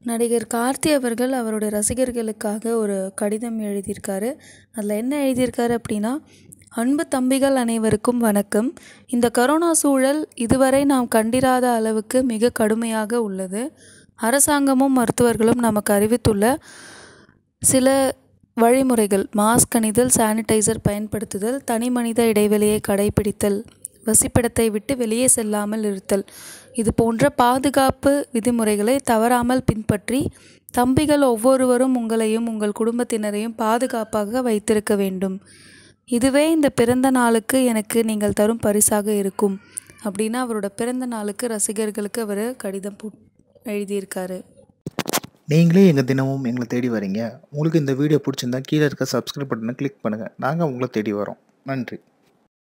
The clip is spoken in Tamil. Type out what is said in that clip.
நடிகர் கார்த்தி அவர்கள் அவருடைய ரசிகர்களுக்காக ஒரு கடிதம் எழுதியிருக்காரு அதில் என்ன எழுதியிருக்காரு அப்படின்னா அன்பு தம்பிகள் அனைவருக்கும் வணக்கம் இந்த கரோனா சூழல் இதுவரை நாம் கண்டிராத அளவுக்கு மிக கடுமையாக உள்ளது அரசாங்கமும் மருத்துவர்களும் நமக்கு அறிவித்துள்ள சில வழிமுறைகள் மாஸ்க் அணிதல் சானிடைசர் பயன்படுத்துதல் தனி மனித இடைவெளியை கடைபிடித்தல் வசிப்பிடத்தை விட்டு வெளியே செல்லாமல் இருத்தல் இது போன்ற பாதுகாப்பு விதிமுறைகளை தவறாமல் பின்பற்றி தம்பிகள் ஒவ்வொருவரும் உங்களையும் உங்கள் குடும்பத்தினரையும் பாதுகாப்பாக வைத்திருக்க வேண்டும் இதுவே இந்த பிறந்த நாளுக்கு எனக்கு நீங்கள் தரும் பரிசாக இருக்கும் அப்படின்னு அவரோட பிறந்த நாளுக்கு ரசிகர்களுக்கு அவர் கடிதம் போ எழுதியிருக்காரு நீங்களே எங்கள் தினமும் எங்களை தேடி வரீங்க உங்களுக்கு இந்த வீடியோ பிடிச்சிருந்தா கீழே இருக்க சப்ஸ்கிரைப் பட்டனை கிளிக் பண்ணுங்கள் நாங்கள் உங்களை தேடி வரோம் நன்றி